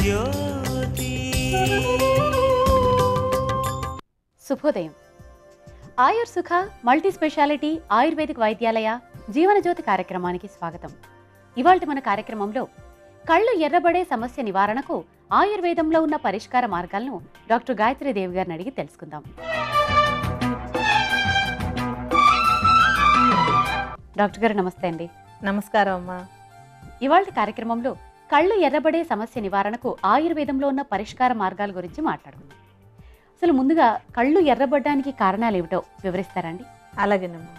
జ్యోతి శుభోదయం Ayur Sukha multi speciality ayurvedic Vaidyalaya Jeevanajyothi కార్యక్రమానికి స్వాగతం ఇవాళ మన కార్యక్రమంలో కళ్ళు ఎర్రబడే సమస్య నివారణకు ఆయుర్వేదంలో ఉన్న పరిష్కార మార్గాలను డాక్టర్ గాయత్రి దేవి గారిని అడిగి తెలుసుకుందాం డాక్టర్ గారు నమస్తే అండి నమస్కారం అమ్మా ఇవాళ కార్యక్రమంలో కళ్ళు ఎర్రబడే సమస్య నివారణకు ఆయుర్వేదంలో ఉన్న పరిష్కార మార్గాల గురించి మాట్లాడుకుందాం అసలు ముందుగా కళ్ళు ఎర్రబడడానికి కారణాలు ఏమిటో వివరిస్తారండి అలాగేనమ్మా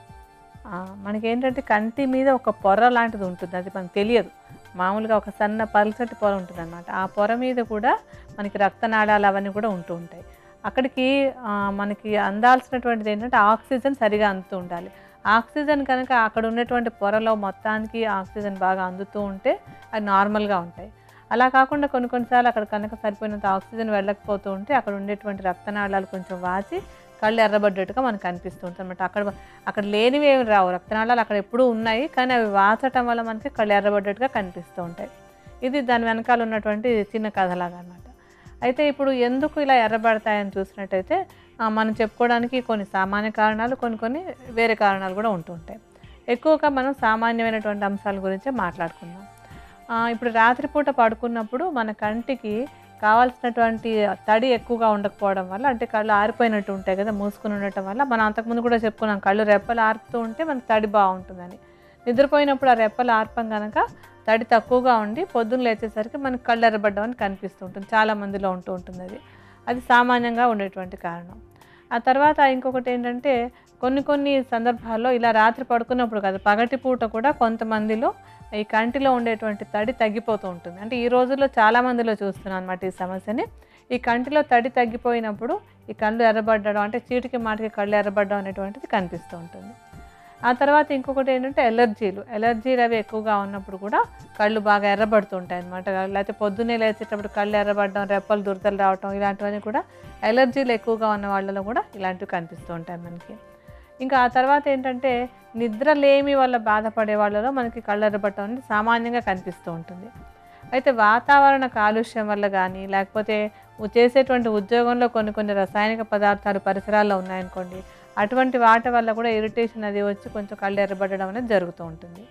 ఆ, మనకేంటంటే కంటి మీద ఒక పొర లాంటిది ఉంటుంది అది మనకు తెలియదు మామూలుగా ఒక సన్న పల్చటి పొర ఉంటుంది అనమాట ఆ పొర మీద కూడా మనకి రక్తనాళాలు అవన్నీ కూడా ఉంటూ ఉంటాయి అక్కడికి ఆ, మనకి అందాల్సినటువంటిది ఏంటంటే ఆక్సిజన్ సరిగా అందుతూ ఉండాలి ఆక్సిజన్ కనుక అక్కడ ఉన్నటువంటి పొరలో మొత్తానికి ఆక్సిజన్ బాగా అందుతూ ఉంటే అది నార్మల్గా ఉంటాయి అలా కాకుండా కొన్ని కొన్నిసార్లు అక్కడ కనుక సరిపోయినంత ఆక్సిజన్ వెళ్ళకపోతూ ఉంటే అక్కడ ఉండేటువంటి రక్తనాళాలు కొంచెం వాచి కళ్ళు ఎర్రబడ్డట్టుగా మనకు అనిపిస్తూ ఉంటుంది అనమాట అక్కడ అక్కడ లేనివి ఏమి రావు రక్తనాళాలు అక్కడ ఎప్పుడూ ఉన్నాయి కానీ అవి వాచటం వల్ల మనకి కళ్ళు ఎర్రబడ్డట్టుగా కనిపిస్తూ ఉంటాయి ఇది దాని వెనకాల ఉన్నటువంటి చిన్న కథలాగా అనమాట అయితే ఇప్పుడు ఎందుకు ఇలా ఎర్రబడతాయని చూసినట్టయితే ఆ, మనం చెప్పుకోవడానికి కొన్ని సామాన్య కారణాలు కొన్ని కొన్ని వేరే కారణాలు కూడా ఉంటూ ఉంటాయి ఎక్కువగా మనం సామాన్యమైనటువంటి అంశాల గురించే మాట్లాడుకుందాం ఆ, ఇప్పుడు రాత్రిపూట పడుకున్నప్పుడు మన కంటికి కావాల్సినటువంటి తడి ఎక్కువగా ఉండకపోవడం వల్ల అంటే కళ్ళు ఆరిపోయినట్టు ఉంటాయి కదా మూసుకుని ఉండటం వల్ల మనం అంతకుముందు కూడా చెప్పుకున్నాం కళ్ళు రెప్పలు ఆరుతూ ఉంటే మనకి తడి బాగుంటుందని నిద్రపోయినప్పుడు ఆ రెప్పలు ఆర్పం కనుక తడి తక్కువగా ఉండి పొద్దున్న లేచేసరికి మనకి కళ్ళు ఎర్రబడ్డం అని కనిపిస్తూ ఉంటుంది చాలా మందిలో ఉంటూ ఉంటుంది అది అది సామాన్యంగా ఉండేటువంటి కారణం ఆ తర్వాత ఇంకొకటి ఏంటంటే కొన్ని కొన్ని సందర్భాల్లో ఇలా రాత్రి పడుకున్నప్పుడు కాదు పగటి పూట కూడా కొంతమందిలో ఈ కంటిలో ఉండేటువంటి తడి తగ్గిపోతూ ఉంటుంది అంటే ఈ రోజుల్లో చాలా మందిలో చూస్తున్నాను అనమాట ఈ సమస్యని ఈ కంటిలో తడి తగ్గిపోయినప్పుడు ఈ కళ్ళు ఎర్రబడ్డడం అంటే చీటికి మాటికి కళ్ళు ఎర్రబడ్డం అనేటువంటిది కనిపిస్తూ ఉంటుంది ఆ తర్వాత ఇంకొకటి ఏంటంటే ఎలర్జీలు ఎలర్జీలు అవి ఎక్కువగా ఉన్నప్పుడు కూడా కళ్ళు బాగా ఎర్రబడుతుంటాయి అనమాట లేకపోతే పొద్దున్నే లేచేటప్పుడు కళ్ళు ఎర్రబడడం రెప్పలు దురదలు రావటం ఇలాంటివన్నీ కూడా ఎలర్జీలు ఎక్కువగా ఉన్న వాళ్ళలో కూడా ఇలాంటివి కనిపిస్తూ ఉంటాయి మనకి ఇంకా ఆ తర్వాత ఏంటంటే నిద్ర లేమి వల్ల బాధపడే వాళ్ళలో మనకి కళ్ళు ఎర్రబడటం అనేది సామాన్యంగా కనిపిస్తూ ఉంటుంది అయితే వాతావరణ కాలుష్యం వల్ల కానీ లేకపోతే ఉ- చేసేటువంటి ఉద్యోగంలో కొన్ని కొన్ని రసాయనిక పదార్థాలు పరిసరాల్లో ఉన్నాయనుకోండి అటువంటి వాటి వల్ల కూడా ఇరిటేషన్ అది వచ్చి కొంచెం కళ్ళు ఎర్రబడడం అనేది జరుగుతూ ఉంటుంది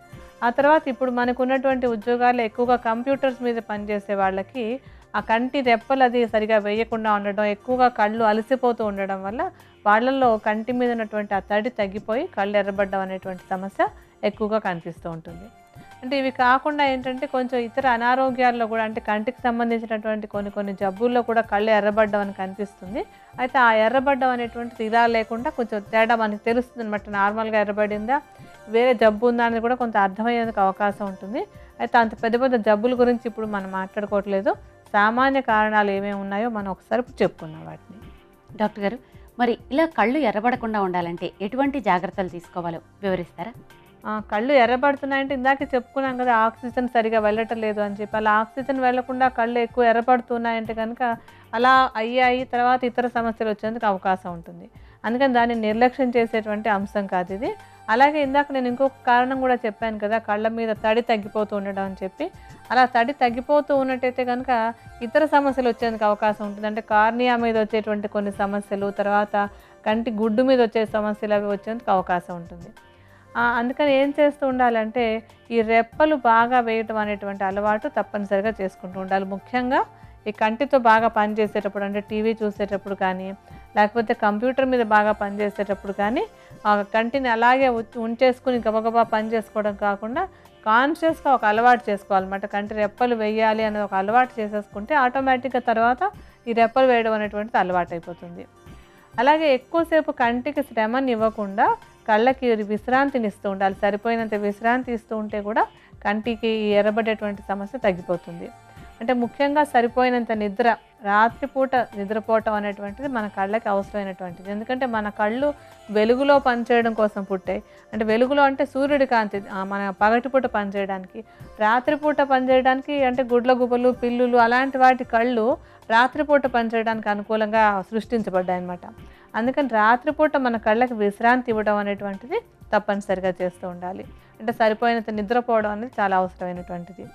ఆ తర్వాత ఇప్పుడు మనకు ఉన్నటువంటి ఉద్యోగాలు ఎక్కువగా కంప్యూటర్స్ మీద పనిచేసే వాళ్ళకి ఆ కంటి రెప్పలు అది సరిగా వేయకుండా ఉండడం ఎక్కువగా కళ్ళు అలసిపోతూ ఉండడం వల్ల వాళ్ళల్లో కంటి మీద ఉన్నటువంటి ఆ తడి తగ్గిపోయి కళ్ళు ఎర్రబడ్డం అనేటువంటి సమస్య ఎక్కువగా కనిపిస్తూ ఉంటుంది అంటే ఇవి కాకుండా ఏంటంటే కొంచెం ఇతర అనారోగ్యాల్లో కూడా అంటే కంటికి సంబంధించినటువంటి కొన్ని కొన్ని జబ్బుల్లో కూడా కళ్ళు ఎర్రబడ్డం అని కనిపిస్తుంది అయితే ఆ ఎర్రబడ్డం అనేటువంటిది ఇలా లేకుండా కొంచెం తేడా మనకి తెలుస్తుంది అనమాట నార్మల్గా ఎర్రబడిందా వేరే జబ్బు ఉందా అనేది కూడా కొంత అర్థమయ్యేందుకు అవకాశం ఉంటుంది అయితే అంత పెద్ద పెద్ద జబ్బుల గురించి ఇప్పుడు మనం మాట్లాడుకోవట్లేదు సామాన్య కారణాలు ఏమేమి ఉన్నాయో మనం ఒకసారి ఇప్పుడు చెప్పుకున్నాం వాటిని డాక్టర్ గారు మరి ఇలా కళ్ళు ఎర్రబడకుండా ఉండాలంటే ఎటువంటి జాగ్రత్తలు తీసుకోవాలో వివరిస్తారా ఆ, కళ్ళు ఎర్రబడుతున్నాయంటే ఇందాక చెప్పుకున్నాం కదా ఆక్సిజన్ సరిగా వెళ్ళటం లేదు అని చెప్పి అలా ఆక్సిజన్ వెళ్ళకుండా కళ్ళు ఎక్కువ ఎర్రబడుతున్నాయంటే కనుక అలా అయ్యాయి తర్వాత ఇతర సమస్యలు వచ్చేందుకు అవకాశం ఉంటుంది అందుకని దాన్ని నిర్లక్ష్యం చేసేటువంటి అంశం కాదు ఇది అలాగే ఇందాక నేను ఇంకొక కారణం కూడా చెప్పాను కదా కళ్ళ మీద తడి తగ్గిపోతూ ఉండడం అని చెప్పి అలా తడి తగ్గిపోతూ ఉన్నట్టయితే కనుక ఇతర సమస్యలు వచ్చేందుకు అవకాశం ఉంటుంది అంటే కార్నియా మీద వచ్చేటువంటి కొన్ని సమస్యలు తర్వాత కంటి గుడ్డు మీద వచ్చే సమస్యలు అవి వచ్చేందుకు అవకాశం ఉంటుంది ఆ, అందుకని ఏం చేస్తూ ఉండాలంటే ఈ రెప్పలు బాగా వేయటం అనేటువంటి అలవాటు తప్పనిసరిగా చేసుకుంటూ ఉండాలి ముఖ్యంగా ఈ కంటితో బాగా పనిచేసేటప్పుడు అంటే టీవీ చూసేటప్పుడు కానీ లేకపోతే కంప్యూటర్ మీద బాగా పనిచేసేటప్పుడు కానీ ఆ కంటిని అలాగే ఉ- ఉంచేసుకుని గబగబా పని చేసుకోవడం కాకుండా కాన్షియస్గా ఒక అలవాటు చేసుకోవాలన్నమాట కంటి రెప్పలు వేయాలి అనేది ఒక అలవాటు చేసేసుకుంటే ఆటోమేటిక్గా తర్వాత ఈ రెప్పలు వేయడం అనేటువంటిది అలవాటు అయిపోతుంది అలాగే ఎక్కువసేపు కంటికి శ్రమని ఇవ్వకుండా కళ్ళకి విశ్రాంతిని ఇస్తూ ఉండాలి సరిపోయినంత విశ్రాంతి ఇస్తూ ఉంటే కూడా కంటికి ఈ ఎర్రబడేటువంటి సమస్య తగ్గిపోతుంది అంటే ముఖ్యంగా సరిపోయినంత నిద్ర రాత్రిపూట నిద్రపోవటం అనేటువంటిది మన కళ్ళకి అవసరమైనటువంటిది ఎందుకంటే మన కళ్ళు వెలుగులో పనిచేయడం కోసం పుట్టాయి అంటే వెలుగులో అంటే సూర్యుడి కాంతి ఆ, మన పగటిపూట పనిచేయడానికి రాత్రిపూట పనిచేయడానికి అంటే గుడ్ల గుబలు పిల్లులు అలాంటి వాటి కళ్ళు రాత్రిపూట పనిచేయడానికి అనుకూలంగా సృష్టించబడ్డాయి అన్నమాట అందుకని రాత్రిపూట మన కళ్ళకి విశ్రాంతి ఇవ్వడం అనేటువంటిది తప్పనిసరిగా చేస్తూ ఉండాలి అంటే సరిపోయినంత నిద్రపోవడం అనేది చాలా అవసరమైనటువంటిది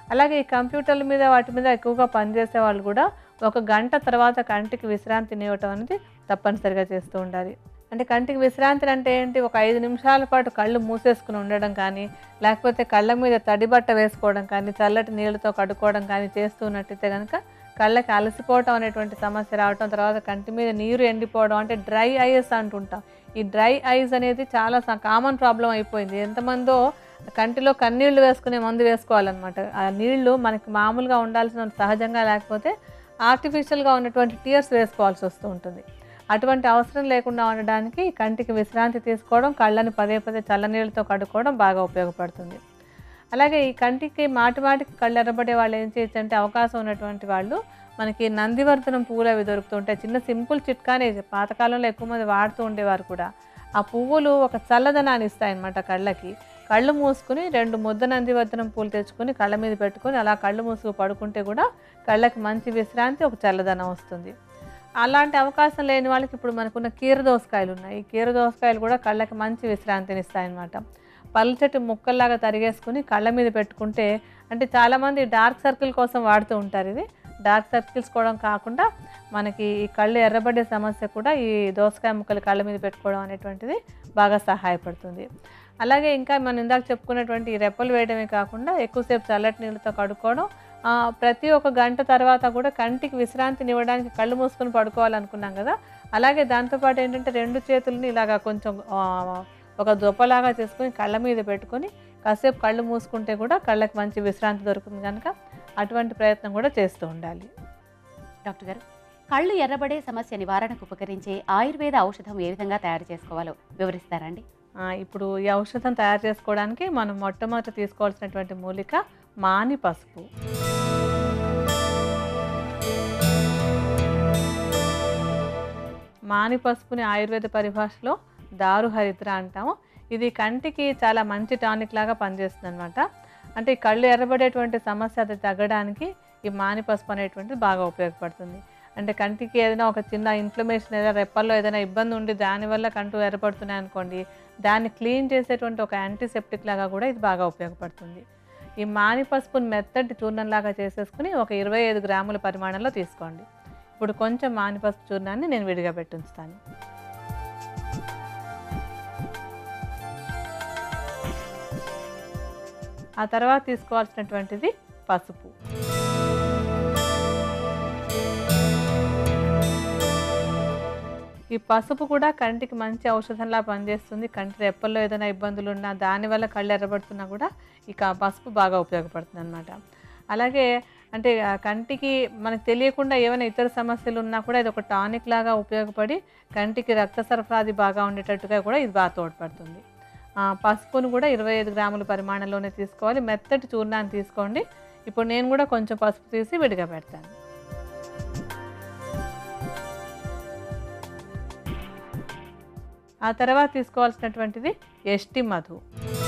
అలాగే ఈ కంప్యూటర్ల మీద వాటి మీద ఎక్కువగా పనిచేసే వాళ్ళు కూడా ఒక గంట తర్వాత కంటికి విశ్రాంతిని ఇవ్వటం అనేది తప్పనిసరిగా చేస్తూ ఉండాలి అంటే కంటికి విశ్రాంతి అంటే ఏంటి ఒక ఐదు నిమిషాల పాటు కళ్ళు మూసేసుకుని ఉండడం కానీ లేకపోతే కళ్ళ మీద తడి బట్ట వేసుకోవడం కానీ చల్లటి నీళ్ళతో కడుక్కోవడం కానీ చేస్తున్నట్టయితే కనుక కళ్ళకి అలసిపోవటం అనేటువంటి సమస్య రావటం తర్వాత కంటి మీద నీరు ఎండిపోవడం అంటే డ్రై ఐస్ అంటుంటాం ఈ డ్రై ఐస్ అనేది చాలా కామన్ ప్రాబ్లం అయిపోయింది ఎంతమందో కంటిలో కన్నీళ్లు వేసుకునే మందు వేసుకోవాలన్నమాట ఆ నీళ్లు మనకి మామూలుగా ఉండాల్సిన సహజంగా లేకపోతే ఆర్టిఫిషియల్గా ఉన్నటువంటి టీయర్స్ వేసుకోవాల్సి వస్తూ ఉంటుంది అటువంటి అవసరం లేకుండా ఉండడానికి కంటికి విశ్రాంతి తీసుకోవడం కళ్ళని పదే పదే చల్లనీళ్ళతో కడుక్కోవడం బాగా ఉపయోగపడుతుంది అలాగే ఈ కంటికి మాటి మాటికి కళ్ళు ఎర్రబడే వాళ్ళు ఏం చేయొచ్చు అంటే అవకాశం ఉన్నటువంటి వాళ్ళు మనకి నందివర్ధనం పువ్వులు అవి దొరుకుతుంటాయి చిన్న సింపుల్ చిట్కానే ఇది. పాతకాలంలో ఎక్కువ మంది వాడుతూ ఉండేవారు కూడా ఆ పువ్వులు ఒక చల్లదనాన్ని ఇస్తాయన్నమాట కళ్ళకి కళ్ళు మూసుకుని రెండు ముద్ద నందివర్ధనం పూలు తెచ్చుకొని కళ్ళ మీద పెట్టుకొని అలా కళ్ళు మూసుకు పడుకుంటే కూడా కళ్ళకి మంచి విశ్రాంతి ఒక చల్లదనం వస్తుంది అలాంటి అవకాశం లేని వాళ్ళకి ఇప్పుడు మనకున్న కీర దోసకాయలు ఉన్నాయి ఈ కీర దోసకాయలు కూడా కళ్ళకి మంచి విశ్రాంతిని ఇస్తాయన్నమాట పల్చటి ముక్కల్లాగా తరిగేసుకుని కళ్ళ మీద పెట్టుకుంటే అంటే చాలామంది డార్క్ సర్కిల్ కోసం వాడుతూ ఉంటారు ఇది డార్క్ సర్కిల్స్ కూడా కాకుండా మనకి ఈ కళ్ళు ఎర్రబడే సమస్య కూడా ఈ దోసకాయ ముక్కలు కళ్ళ మీద పెట్టుకోవడం అనేటువంటిది బాగా సహాయపడుతుంది అలాగే ఇంకా మనం ఇందాక చెప్పుకున్నటువంటి ఈ రెప్పలు వేయడమే కాకుండా ఎక్కువసేపు చల్లటి నీళ్ళతో కడుక్కోవడం ఆ, ప్రతి ఒక్క గంట తర్వాత కూడా కంటికి విశ్రాంతిని ఇవ్వడానికి కళ్ళు మూసుకొని పడుకోవాలనుకున్నాం కదా అలాగే దాంతోపాటు ఏంటంటే రెండు చేతుల్ని ఇలాగా కొంచెం ఆ, ఒక దొప్పలాగా చేసుకొని కళ్ళ మీద పెట్టుకొని కాసేపు కళ్ళు మూసుకుంటే కూడా కళ్ళకి మంచి విశ్రాంతి దొరుకుతుంది కనుక అటువంటి ప్రయత్నం కూడా చేస్తూ ఉండాలి డాక్టర్ గారు కళ్ళు ఎర్రబడే సమస్య నివారణకు ఉపకరించే ఆయుర్వేద ఔషధం ఏ విధంగా తయారు చేసుకోవాలో వివరిస్తారండి ఆ, ఇప్పుడు ఈ ఔషధం తయారు చేసుకోవడానికి మనం మొట్టమొదట తీసుకోవాల్సినటువంటి మూలిక మాని పసుపు మాని పసుపుని ఆయుర్వేద పరిభాషలో దారు హరిద్ర అంటాము ఇది కంటికి చాలా మంచి టానిక్ లాగా పనిచేస్తుంది అనమాట అంటే ఈ కళ్ళు ఎర్రబడేటువంటి సమస్య అది తగ్గడానికి ఈ మాని పసుపు అనేటువంటిది బాగా ఉపయోగపడుతుంది అంటే కంటికి ఏదైనా ఒక చిన్న ఇన్ఫ్లమేషన్ ఏదైనా రెప్పల్లో ఏదైనా ఇబ్బంది ఉండి దానివల్ల కంటు ఎర్రపడుతున్నాయి అనుకోండి దాన్ని క్లీన్ చేసేటువంటి ఒక యాంటీసెప్టిక్ లాగా కూడా ఇది బాగా ఉపయోగపడుతుంది ఈ మాని పసుపుని మెత్తటి చూర్ణంలాగా చేసేసుకుని ఒక ఇరవై ఐదు గ్రాముల పరిమాణంలో తీసుకోండి ఇప్పుడు కొంచెం మాని పసుపు చూర్ణాన్ని నేను విడిగా పెట్టి ఉంచుతాను ఆ తర్వాత తీసుకోవాల్సినటువంటిది పసుపు ఈ పసుపు కూడా కంటికి మంచి ఔషధంలా పనిచేస్తుంది కంటి రెప్పల్లో ఏదైనా ఇబ్బందులు ఉన్నా దానివల్ల కళ్ళు ఎర్రబడుతున్నా కూడా ఇక పసుపు బాగా ఉపయోగపడుతుంది అనమాట అలాగే అంటే ఆ కంటికి మనకు తెలియకుండా ఏమైనా ఇతర సమస్యలు ఉన్నా కూడా ఇది ఒక టానిక్ లాగా ఉపయోగపడి కంటికి రక్త సరఫరాది బాగా ఉండేటట్టుగా కూడా ఇది బాగా తోడ్పడుతుంది ఆ, పసుపును కూడా ఇరవై ఐదు గ్రాముల పరిమాణంలోనే తీసుకోవాలి మెత్తటి చూర్ణాన్ని తీసుకోండి ఇప్పుడు నేను కూడా కొంచెం పసుపు తీసి విడిగా పెడతాను ఆ తర్వాత తీసుకోవాల్సినటువంటిది ఎష్టి మధు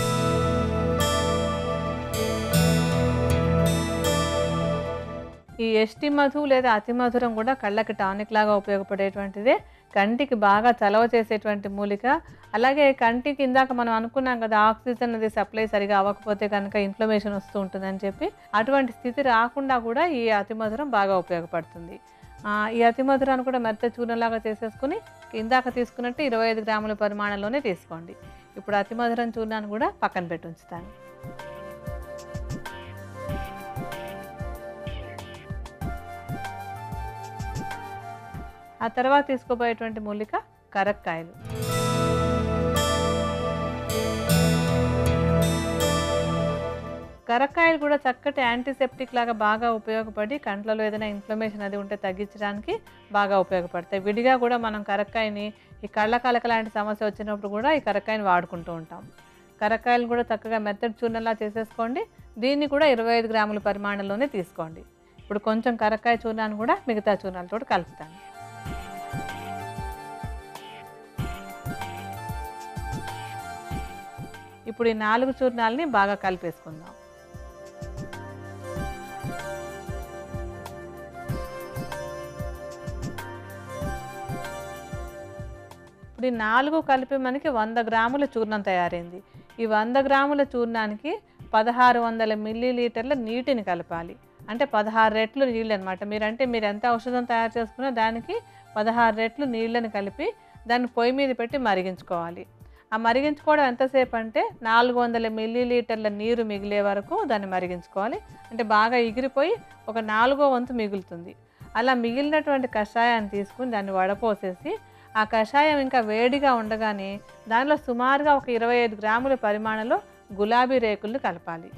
ఈ ఎష్టి మధు లేదా అతి మధురం కూడా కళ్ళకి టానిక్ లాగా ఉపయోగపడేటువంటిదే కంటికి బాగా చలవ చేసేటువంటి మూలిక అలాగే కంటికి ఇందాక మనం అనుకున్నాం కదా ఆక్సిజన్ అది సప్లై సరిగా అవ్వకపోతే కనుక ఇన్ఫ్లమేషన్ వస్తూ ఉంటుందని చెప్పి అటువంటి స్థితి రాకుండా కూడా ఈ అతి మధురం బాగా ఉపయోగపడుతుంది ఆ, ఈ అతి మధురాన్ని కూడా మెత్త చూర్ణంలాగా చేసేసుకుని ఇందాక తీసుకున్నట్టు ఇరవై ఐదు గ్రాముల పరిమాణంలోనే తీసుకోండి ఇప్పుడు అతి మధురం చూర్ణాన్ని కూడా పక్కన పెట్టి ఉంచుతాను ఆ తర్వాత తీసుకోబోయేటువంటి మూలిక కరక్కాయలు కరక్కాయలు కూడా చక్కటి యాంటీసెప్టిక్ లాగా బాగా ఉపయోగపడి కంట్లలో ఏదైనా ఇన్ఫ్లమేషన్ అది ఉంటే తగ్గించడానికి బాగా ఉపయోగపడతాయి విడిగా కూడా మనం కరక్కాయని ఈ కళ్ళ కలక లాంటి సమస్య వచ్చినప్పుడు కూడా ఈ కరక్కాయని వాడుకుంటూ ఉంటాం కరక్కాయలు కూడా చక్కగా మెత్తటి చూర్ణంలా చేసేసుకోండి దీన్ని కూడా ఇరవై ఐదు గ్రాముల పరిమాణంలోనే తీసుకోండి ఇప్పుడు కొంచెం కరక్కాయ చూర్ణాన్ని కూడా మిగతా చూర్ణాలతో కలుపుతాను ఇప్పుడు ఈ నాలుగు చూర్ణాలని బాగా కలిపేసుకుందాం ఇప్పుడు ఈ నాలుగు కలిపి మనకి వంద గ్రాముల చూర్ణం తయారైంది ఈ వంద గ్రాముల చూర్ణానికి పదహారు వందల మిల్లీ లీటర్ల నీటిని కలపాలి అంటే పదహారు రెట్లు నీళ్ళు అనమాట మీరంటే మీరు ఎంత ఔషధం తయారు చేసుకున్నా దానికి పదహారు రెట్లు నీళ్ళని కలిపి దాన్ని పొయ్యి మీద పెట్టి మరిగించుకోవాలి ఆ మరిగించుకోవడం ఎంతసేపు అంటే నాలుగు వందల మిల్లీ లీటర్ల నీరు మిగిలే వరకు దాన్ని మరిగించుకోవాలి అంటే బాగా ఎగిరిపోయి ఒక నాలుగో వంతు మిగులుతుంది అలా మిగిలినటువంటి కషాయాన్ని తీసుకుని దాన్ని వడపోసేసి ఆ కషాయం ఇంకా వేడిగా ఉండగానే దానిలో సుమారుగా ఒక ఇరవై ఐదు గ్రాముల పరిమాణంలో గులాబీ రేకులను కలపాలి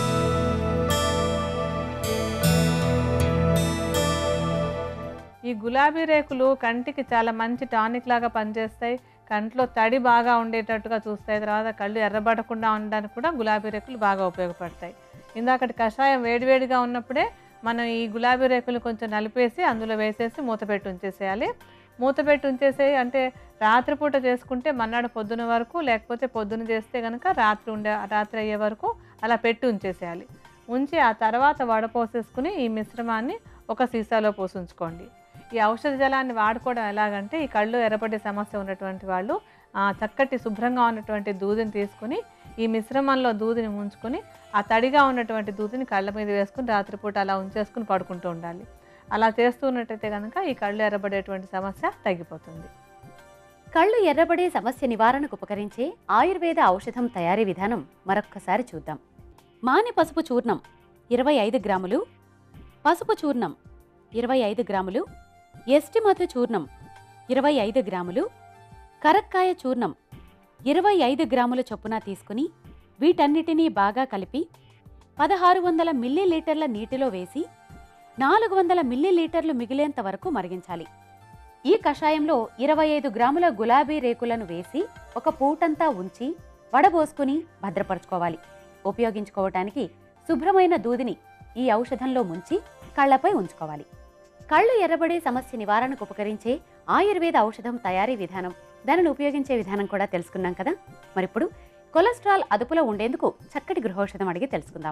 ఈ గులాబీ రేకులు కంటికి చాలా మంచి టానిక్ లాగా పనిచేస్తాయి కంట్లో తడి బాగా ఉండేటట్టుగా చూస్తాయి తర్వాత కళ్ళు ఎర్రబడకుండా ఉండడానికి కూడా గులాబీ రేకులు బాగా ఉపయోగపడతాయి ఇందాకటి కషాయం వేడివేడిగా ఉన్నప్పుడే మనం ఈ గులాబీ రేకులు కొంచెం నలిపేసి అందులో వేసేసి మూత పెట్టి ఉంచేసేయాలి మూత పెట్టి ఉంచేసే అంటే రాత్రిపూట చేసుకుంటే మన్నాడు పొద్దున వరకు లేకపోతే పొద్దున చేస్తే కనుక రాత్రి ఉండే రాత్రి అయ్యే వరకు అలా పెట్టి ఉంచేసేయాలి ఉంచి ఆ తర్వాత వడపోసేసుకుని ఈ మిశ్రమాన్ని ఒక సీసాలో పోసి ఉంచుకోండి ఈ ఔషధ జలాన్ని వాడుకోవడం ఎలాగంటే ఈ కళ్ళు ఎర్రపడే సమస్య ఉన్నటువంటి వాళ్ళు ఆ, చక్కటి శుభ్రంగా ఉన్నటువంటి దూదిని తీసుకుని ఈ మిశ్రమంలో దూదిని ఉంచుకొని ఆ తడిగా ఉన్నటువంటి దూదిని కళ్ళ మీద వేసుకుని రాత్రిపూట అలా ఉంచేసుకుని పడుకుంటూ ఉండాలి అలా చేస్తున్నట్టయితే కనుక ఈ కళ్ళు ఎర్రబడేటువంటి సమస్య తగ్గిపోతుంది కళ్ళు ఎర్రబడే సమస్య నివారణకు ఉపకరించే ఆయుర్వేద ఔషధం తయారీ విధానం మరొక్కసారి చూద్దాం మాని పసుపు చూర్ణం ఇరవై ఐదు గ్రాములు పసుపు చూర్ణం ఇరవై ఐదు గ్రాములు ఎస్టిమధు చూర్ణం ఇరవై ఐదు గ్రాములు కరక్కాయ చూర్ణం ఇరవై ఐదు గ్రాముల చొప్పున తీసుకుని వీటన్నిటినీ బాగా కలిపి పదహారు వందల మిల్లీలీటర్ల నీటిలో వేసి నాలుగు వందల మిల్లీలీటర్లు మిగిలేంత వరకు మరిగించాలి ఈ కషాయంలో ఇరవై ఐదు గ్రాముల గులాబీ రేకులను వేసి ఒక పూటంతా ఉంచి వడబోసుకుని భద్రపరచుకోవాలి ఉపయోగించుకోవటానికి శుభ్రమైన దూదిని ఈ ఔషధంలో ముంచి కళ్ళపై ఉంచుకోవాలి కళ్ళు ఎర్రబడే సమస్య నివారణకు ఉపకరించే ఆయుర్వేద ఔషధం తయారీ విధానం దానిని ఉపయోగించే విధానం కూడా తెలుసుకున్నాం కదా మరిప్పుడు కొలెస్ట్రాల్ అదుపులో ఉండేందుకు చక్కటి గృహౌషధం అడిగి తెలుసుకుందాం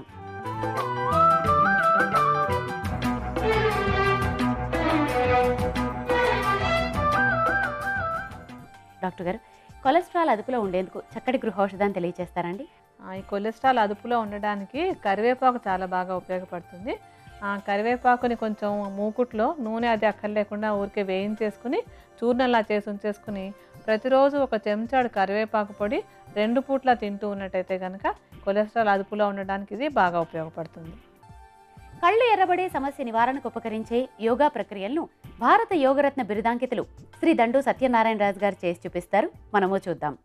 డాక్టర్ గారు కొలెస్ట్రాల్ అదుపులో ఉండేందుకు చక్కటి గృహౌషధాన్ని తెలియజేస్తారండి ఆ, ఈ కొలెస్ట్రాల్ అదుపులో ఉండడానికి కరివేపాకు చాలా బాగా ఉపయోగపడుతుంది ఆ కరివేపాకుని కొంచెం మూకుట్లో నూనె అది అక్కర్లేకుండా ఊరికే వేయించేసుకుని చూర్ణంలా చేసి ఉంచేసుకుని ప్రతిరోజు ఒక చెంచాడు కరివేపాకు పొడి రెండు పూట్ల తింటూ ఉన్నట్టయితే కనుక కొలెస్ట్రాల్ అదుపులో ఉండడానికి ఇది బాగా ఉపయోగపడుతుంది కళ్ళు ఎర్రబడే సమస్య నివారణకు ఉపకరించే యోగా ప్రక్రియలను భారత యోగరత్న బిరుదాంకితులు శ్రీ దండు సత్యనారాయణ రాజు గారు చేసి చూపిస్తారు మనము చూద్దాం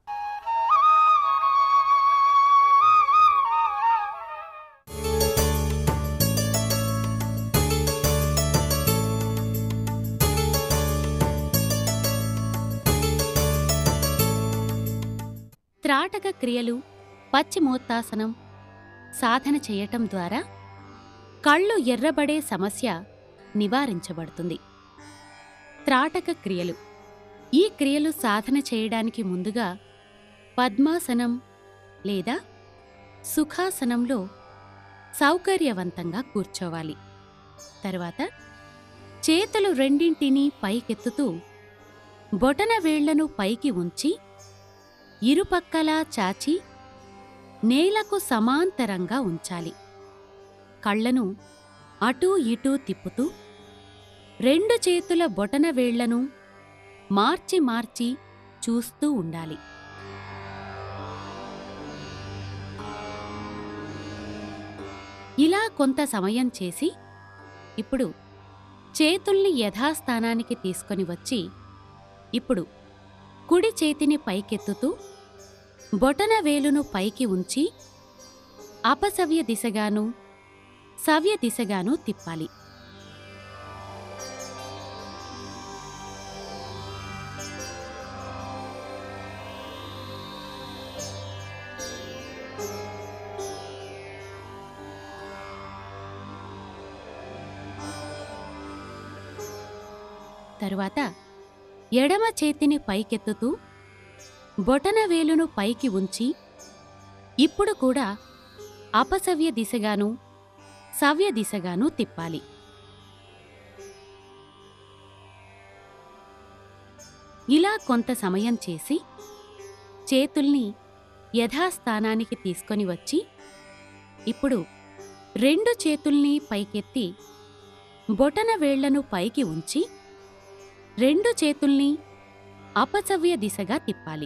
త్రాటక క్రియలు పశ్చిమోత్తాసనం సాధన చేయటం ద్వారా కళ్ళు ఎర్రబడే సమస్య నివారించబడుతుంది త్రాటక క్రియలు ఈ క్రియలు సాధన చేయడానికి ముందుగా పద్మాసనం లేదా సుఖాసనంలో సౌకర్యవంతంగా కూర్చోవాలి తరువాత చేతులు రెండింటినీ పైకెత్తుతూ బొటన వేళ్లను పైకి ఉంచి ఇరుపక్కలా చాచి నేలకు సమాంతరంగా ఉంచాలి కళ్ళను అటూ ఇటూ తిప్పుతూ రెండు చేతుల బొటన వేళ్లను మార్చి మార్చి చూస్తూ ఉండాలి ఇలా కొంత సమయం చేసి ఇప్పుడు చేతుల్ని యథాస్థానానికి తీసుకొని వచ్చి ఇప్పుడు కుడి చేతిని పైకెత్తుతూ బొటన వేలును పైకి ఉంచి అపసవ్య దిశగాను సవ్య దిశగాను తిప్పాలి తరువాత ఎడమ చేతిని పైకెత్తుతూ బొటన వేలును పైకి ఉంచి ఇప్పుడు కూడా అపసవ్య దిశగాను సవ్య దిశగాను తిప్పాలి ఇలా కొంత సమయం చేసి చేతుల్ని యథాస్థానానికి తీసుకొని వచ్చి ఇప్పుడు రెండు చేతుల్ని పైకెత్తి బొటన వేళ్లను పైకి ఉంచి రెండు చేతుల్ని అపసవ్య దిశగా తిప్పాలి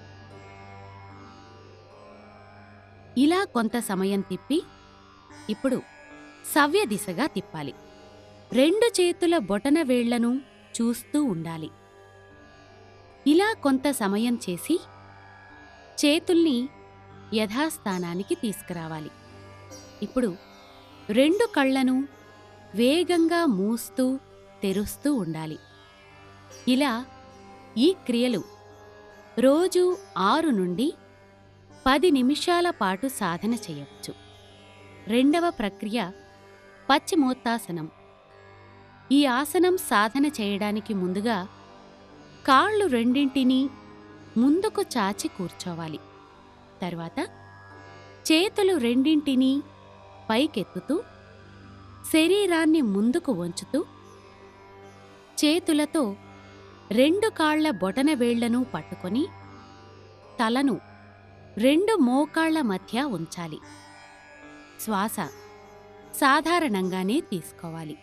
ఇలా కొంత సమయం తిప్పి ఇప్పుడు సవ్య దిశగా తిప్పాలి రెండు చేతుల బొటన వేళ్లను చూస్తూ ఉండాలి ఇలా కొంత సమయం చేసి చేతుల్ని యథాస్థానానికి తీసుకురావాలి ఇప్పుడు రెండు కళ్ళను వేగంగా మూస్తూ తెరుస్తూ ఉండాలి ఇలా ఈ క్రియలు రోజు ఆరు నుండి పది నిమిషాల పాటు సాధన చేయవచ్చు రెండవ ప్రక్రియ పశ్చిమోత్తాసనం ఈ ఆసనం సాధన చేయడానికి ముందుగా కాళ్ళు రెండింటినీ ముందుకు చాచి కూర్చోవాలి తర్వాత చేతులు రెండింటినీ పైకెత్తుతూ శరీరాన్ని ముందుకు వంచుతూ చేతులతో రెండు కాళ్ల బొటన వేళ్లను పట్టుకొని తలను రెండు మోకాళ్ల మధ్య ఉంచాలి శ్వాస సాధారణంగానే తీసుకోవాలి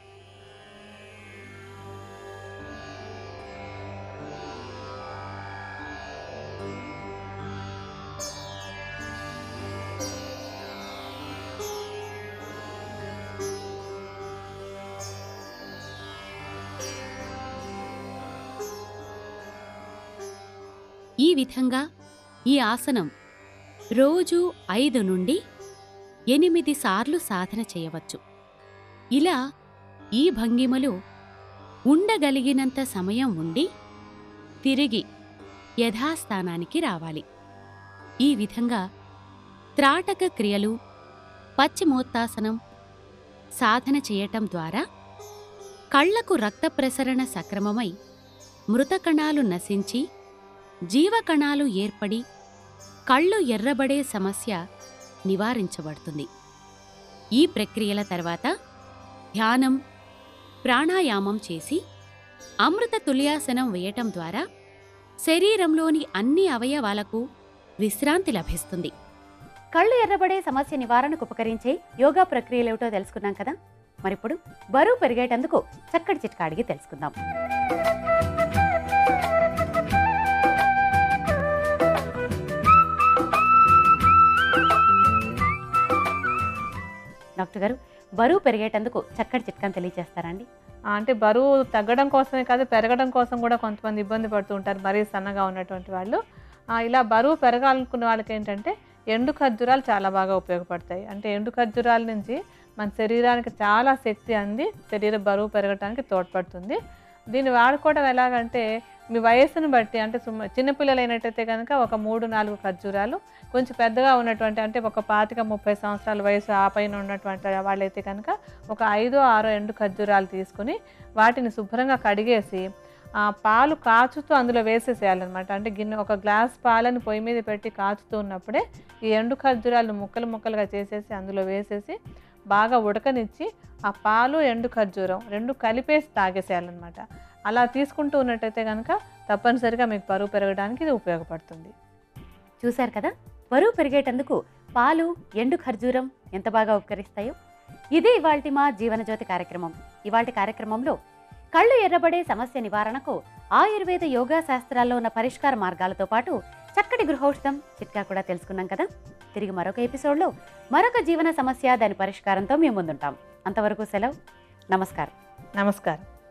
ఈ విధంగా ఈ ఆసనం రోజు ఐదు నుండి ఎనిమిది సార్లు సాధన చేయవచ్చు ఇలా ఈ భంగిమలో ఉండగలిగినంత సమయం ఉండి తిరిగి యథాస్థానానికి రావాలి ఈ విధంగా త్రాటక క్రియలు పశ్చిమోత్తాసనం సాధన చేయటం ద్వారా కళ్లకు రక్త ప్రసరణ సక్రమమై మృతకణాలు నశించి జీవకణాలు ఏర్పడి కళ్ళు ఎర్రబడే సమస్య నివారించబడుతుంది ఈ ప్రక్రియల తర్వాత ధ్యానం ప్రాణాయామం చేసి అమృత తుల్యాసనం వేయటం ద్వారా శరీరంలోని అన్ని అవయవాలకు విశ్రాంతి లభిస్తుంది కళ్ళు ఎర్రబడే సమస్య నివారణకు ఉపకరించే యోగా ప్రక్రియలేమిటో తెలుసుకున్నాం కదా మరిప్పుడు బరువు పెరిగేటందుకు చక్కటి చిట్కా అడిగి తెలుసుకుందాం డాక్టర్ గారు బరువు పెరిగేటందుకు చక్కటి చిట్కాను తెలియజేస్తారండి ఆ, అంటే బరువు తగ్గడం కోసమే కాదు పెరగడం కోసం కూడా కొంతమంది ఇబ్బంది పడుతూ ఉంటారు మరీ సన్నగా ఉన్నటువంటి వాళ్ళు ఆ, ఇలా బరువు పెరగాలనుకున్న వాళ్ళకి ఏంటంటే ఎండు ఖర్జూరాలు చాలా బాగా ఉపయోగపడతాయి అంటే ఎండు ఖర్జూరాల నుంచి మన శరీరానికి చాలా శక్తి అంది శరీర బరువు పెరగడానికి తోడ్పడుతుంది దీన్ని వాడుకోవడం ఎలాగంటే మీ వయస్సును బట్టి అంటే సుమ చిన్నపిల్లలు అయినట్టయితే కనుక ఒక మూడు నాలుగు ఖర్జూరాలు కొంచెం పెద్దగా ఉన్నటువంటి అంటే ఒక పాతిక ముప్పై సంవత్సరాల వయసు ఆ పైన ఉన్నటువంటి వాళ్ళైతే కనుక ఒక ఐదో ఆరో ఎండు ఖర్జూరాలు తీసుకుని వాటిని శుభ్రంగా కడిగేసి ఆ పాలు కాచుతూ అందులో వేసేసేయాలన్నమాట అంటే గిన్నె ఒక గ్లాస్ పాలను పొయ్యి మీద పెట్టి కాచుతూ ఉన్నప్పుడే ఈ ఎండు ఖర్జూరాలు ముక్కలు ముక్కలుగా చేసేసి అందులో వేసేసి బాగా ఉడకనిచ్చి ఆ పాలు ఎండు ఖర్జూరం రెండు కలిపేసి తాగేసేయాలన్నమాట అలా తీసుకుంటూ ఉన్నట్టయితే కనుక తప్పనిసరిగా మీకు బరువు పెరగడానికి ఇది ఉపయోగపడుతుంది చూశారు కదా బరువు పెరిగేటందుకు పాలు ఎండు ఖర్జూరం ఎంత బాగా ఉపకరిస్తాయో ఇదే ఇవాల్టి మా జీవనజ్యోతి కార్యక్రమం ఇవాల్టి కార్యక్రమంలో కళ్ళు ఎర్రబడే సమస్య నివారణకు ఆయుర్వేద యోగా శాస్త్రాల్లో ఉన్న పరిష్కార మార్గాలతో పాటు చక్కటి గృహౌషధం చిట్కా కూడా తెలుసుకున్నాం కదా తిరిగి మరొక ఎపిసోడ్లో మరొక జీవన సమస్య దాని పరిష్కారంతో మేము ముందుంటాం అంతవరకు సెలవు నమస్కారం నమస్కారం